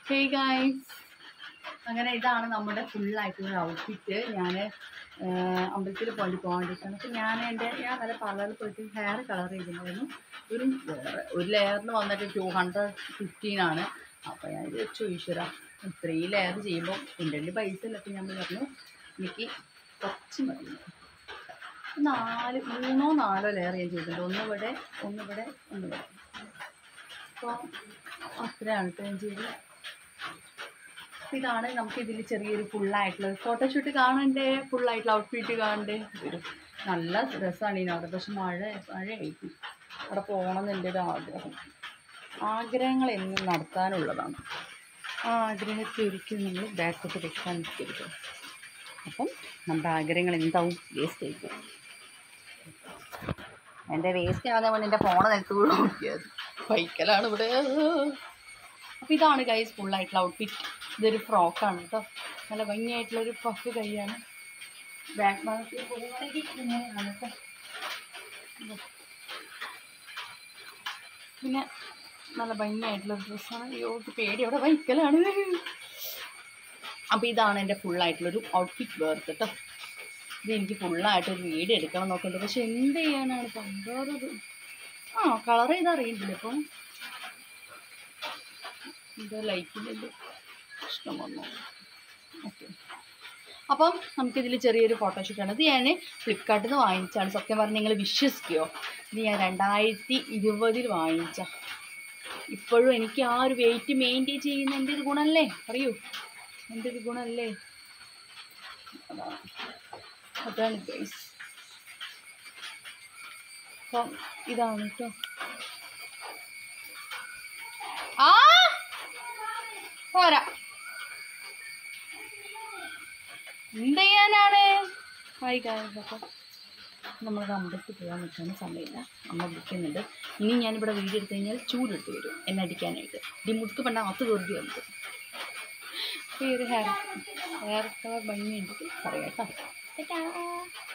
Hey guys അങ്ങനെ ഇതാണ് നമ്മുടെ ഫുള്ളായിട്ടുള്ള ഔട്ട്ഫിറ്റ് ഞാൻ അമ്പലത്തിൽ പോയി പോകാൻ വേണ്ടിയിട്ടാണ് അപ്പോൾ ഞാൻ എൻ്റെ ഞാൻ നല്ല പാർലറിൽ പോയിട്ട് ഹെയർ കളർ ചെയ്തിട്ടുണ്ടായിരുന്നു ഒരു വേറെ ഒരു ലെയറിന് വന്നിട്ട് ടു ഹൺഡ്രഡ് ഫിഫ്റ്റീനാണ് അപ്പോൾ ഞാൻ ഇത് വെച്ചു ഈശ്വര ഇത്രയും ലെയർ ചെയ്യുമ്പോൾ എൻ്റെ കയ്യിൽ പൈസ ഇല്ല അപ്പോൾ ഞാൻ പറഞ്ഞു എനിക്ക് കുറച്ച് മതി നാല് മൂന്നോ നാലോ ലെയർ ഞാൻ ചെയ്തിട്ടുണ്ട് ഒന്നിവിടെ ഒന്നിവിടെ ഒന്നിവിടെ അപ്പോൾ അത്രയാണ് കേട്ടോ ഞാൻ ചെയ്തത് അപ്പോൾ ഇതാണ് നമുക്ക് ഇതിൽ ചെറിയൊരു ഫുള്ളായിട്ടുള്ള ഫോട്ടോഷൂട്ട് കാണണ്ടേ ഫുള്ളായിട്ടുള്ള ഔട്ട്ഫിറ്റ് കാണണ്ടേ വരും നല്ല രസമാണ് ഇതിനവിടെ പക്ഷെ മഴ മഴയായിരിക്കും അവിടെ പോകണം എൻ്റെ ഒരു ആഗ്രഹം ആഗ്രഹങ്ങൾ എന്നും നടത്താനുള്ളതാണ് ആ ആഗ്രഹത്തെ ഒരിക്കലും നമ്മൾ ബാക്കോട്ട് വെക്കാൻ നിൽക്കരുത് അപ്പം നമ്മുടെ ആഗ്രഹങ്ങൾ എന്താവും വേസ്റ്റ് ആയിപ്പോകും എൻ്റെ വേസ്റ്റ് ആവുന്ന കൊണ്ട് എൻ്റെ ഫോണ് നിലത്ത് വീണ് നോക്കിയത് വൈക്കലാണ് ഇവിടെ അപ്പോൾ ഇതാണ് ഗൈസ് ഫുള്ളായിട്ടുള്ള ഔട്ട്ഫിറ്റ് ഇതൊരു ഫ്രോക്കാണ് കേട്ടോ നല്ല ഭംഗിയായിട്ടുള്ളൊരു പഫ് കൈയാണ് ബാക്ക് ഭാഗത്ത് പോകുകയാണെങ്കിൽ ഇങ്ങനെയാണ് കേട്ടോ ഇതാ. പിന്നെ നല്ല ഭംഗിയായിട്ടുള്ള ഡ്രസ്സാണ് അയ്യോ എനിക്ക് പേടി അവിടെ വൈക്കലാണ് അപ്പോൾ ഇതാണ് എൻ്റെ ഫുള്ളായിട്ടുള്ളൊരു ഔട്ട്ഫിറ്റ് വേർത്ത് കേട്ടോ ഇത് എനിക്ക് ഫുള്ളായിട്ടൊരു വീഡിയോ എടുക്കണം നോക്കുന്നുണ്ട് പക്ഷെ എന്ത് ചെയ്യാനാണ് പണ്ടാറത് ആ കളർ ചെയ്ത് അറിയണ്ടില്ല ഇപ്പം ഇത് ലൈറ്റിൻ്റെ പ്രശ്നം വന്നു ഓക്കെ അപ്പം നമുക്കിതിൽ ചെറിയൊരു ഫോട്ടോഷൂട്ടാണ് ഇത് ഞാൻ ഫ്ലിപ്കാർട്ടിൽ നിന്ന് വാങ്ങിച്ചാണ് സത്യം പറഞ്ഞ് നിങ്ങൾ വിശ്വസിക്കുമോ ഇത് ഞാൻ രണ്ടായിരത്തി ഇരുപതിൽ വാങ്ങിച്ച ഇപ്പോഴും എനിക്ക് ആ ഒരു വെയിറ്റ് മെയിൻറ്റെയിൻ ചെയ്യുന്ന എൻ്റെ ഒരു ഗുണമല്ലേ അറിയൂ എൻ്റെ ഒരു ഗുണമല്ലേ അതാണ് അതാണ് ഗൈസ് അപ്പം ഇതാണ് കേട്ടോ ആ പോരാ എന്ത് ചെയ്യാനാണ് ഹായ് ഗായ്സ് അപ്പം നമ്മൾ അമ്പലത്തിൽ പോകാൻ നിൽക്കുന്ന സമയമില്ല അമ്മ വിളിക്കുന്നുണ്ട് ഇനി ഞാനിവിടെ വീഡിയോ എടുത്തു കഴിഞ്ഞാൽ ചൂടെടുത്ത് വരും എന്നെ അടിക്കാനായിട്ട് ഈ മുതുക്ക് പണ്ട അകത്ത് കയറി വന്നത് അപ്പോൾ ഈ ഒരു ഹെയർ ഹെയർ കളർ ഭംഗിയുണ്ട് പറയാം കേട്ടോ